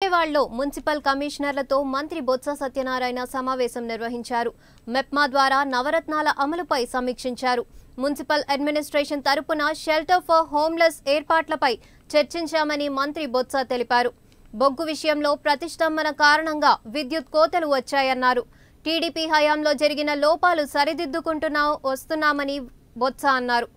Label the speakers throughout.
Speaker 1: విజయవాడలో మున్సిపల్ కమిషనర్లతో మంత్రి బొత్స సత్యనారాయణ సమావేశం నిర్వహించారు మెప్మా ద్వారా నవరత్నాల అమలుపై సమీక్షించారు మున్సిపల్ అడ్మినిస్ట్రేషన్ తరపున షెల్టర్ ఫర్ హోమ్లెస్ ఏర్పాట్లపై చర్చించామని మంత్రి బొత్స తెలిపారు బొగ్గు విషయంలో ప్రతిష్టంభన కారణంగా విద్యుత్ కోతలు వచ్చాయన్నారు టీడీపీ హయాంలో జరిగిన లోపాలు సరిదిద్దుకుంటున్నా వస్తున్నామని బొత్స అన్నారు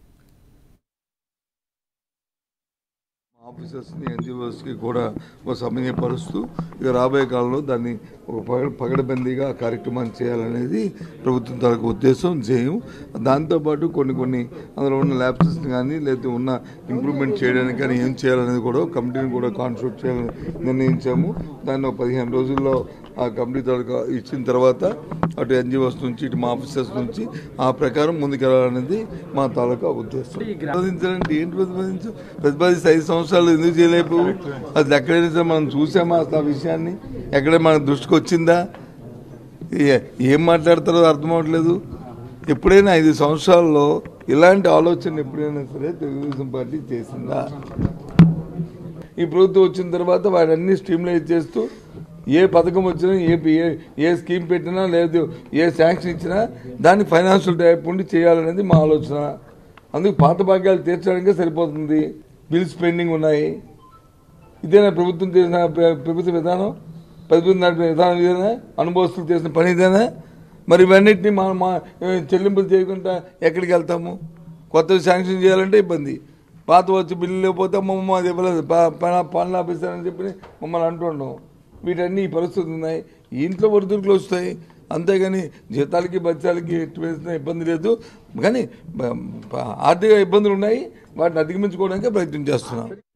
Speaker 2: ఆఫీసర్స్ని ఎన్జిఓస్కి కూడా ఒక సమన్వయపరుస్తూ ఇక రాబోయే కాలంలో దాన్ని ఒక పగడ పగడబందీగా ఆ కార్యక్రమాన్ని చేయాలనేది ప్రభుత్వం తాలూకు ఉద్దేశం ధ్యేయం దాంతోపాటు కొన్ని కొన్ని అందులో ఉన్న ల్యాబ్సెస్ని కానీ లేకపోతే ఉన్న ఇంప్రూవ్మెంట్ చేయడానికి కానీ ఏం చేయాలనేది కూడా ఒక కమిటీని కూడా కాన్స్టిట్యూట్ చేయాలని నిర్ణయించాము దాన్ని ఒక పదిహేను రోజుల్లో ఆ కమిటీ తాలూకా ఇచ్చిన తర్వాత అటు ఎన్జిఓస్ నుంచి ఇటు మా ఆఫీసర్స్ నుంచి ఆ ప్రకారం ముందుకెళ్ళాలనేది మా తాలూకా ఉద్దేశం ప్రతిపాదించాలంటే ఏంటి ప్రతిపాదించు ప్రతిపాదిస్తే ఐదు సంవత్సరాలు ఎందుకు చేయలేపు అది ఎక్కడైనా సరే మనం చూసామా అసలు ఆ విషయాన్ని ఎక్కడ మన దృష్టికి వచ్చిందా ఏ- ఏం మాట్లాడతారో అర్థం అవ్వట్లేదు ఎప్పుడైనా ఐదు సంవత్సరాల్లో ఇలాంటి ఆలోచన ఎప్పుడైనా సరే తెలుగుదేశం పార్టీ చేసిందా ఈ ప్రభుత్వం వచ్చిన తర్వాత వాటన్ని స్ట్రీమ్లైజ్ చేస్తూ ఏ పథకం వచ్చినా ఏ ఏ- ఏ స్కీమ్ పెట్టినా లేదు ఏ శాంక్షన్ ఇచ్చినా దాన్ని ఫైనాన్షియల్ టైప్ ఉండి చేయాలనేది మా ఆలోచన అందుకు పాత భాగ్యాలు తీర్చడానికే సరిపోతుంది బిల్స్ పెండింగ్ ఉన్నాయి ఇదేనా ప్రభుత్వం చేసిన ప్ర- ప్రభుత్వ విధానం ప్రభుత్వం నడిపిన విధానం ఇదేనా అనుభవస్తులు చేసిన పని ఇదేనా మరి ఇవన్నిటిని మా మా ఏ, చెల్లింపులు చేయకుండా ఎక్కడికి వెళ్తాము కొత్తవి శాంక్షన్ చేయాలంటే ఇబ్బంది పాత వచ్చి బిల్లు లేకపోతే మమ్మల్ని అది ఇవ్వలేదు ప- ప- పనులు ఆపిస్తారని చెప్పి మమ్మల్ని అంటుండం వీటన్నీ ఈ పరిస్థితులు ఉన్నాయి ఇంట్లో ఒడిదుడుకులు వస్తాయి అంతేగాని జీతాలకి బత్యాలకి ఎట్టు వేసిన ఇబ్బంది లేదు కానీ బ- బ- ఆర్థిక ఇబ్బందులు ఉన్నాయి వాటిని అధిగమించుకోవడానికి ప్రయత్నం చేస్తున్నాం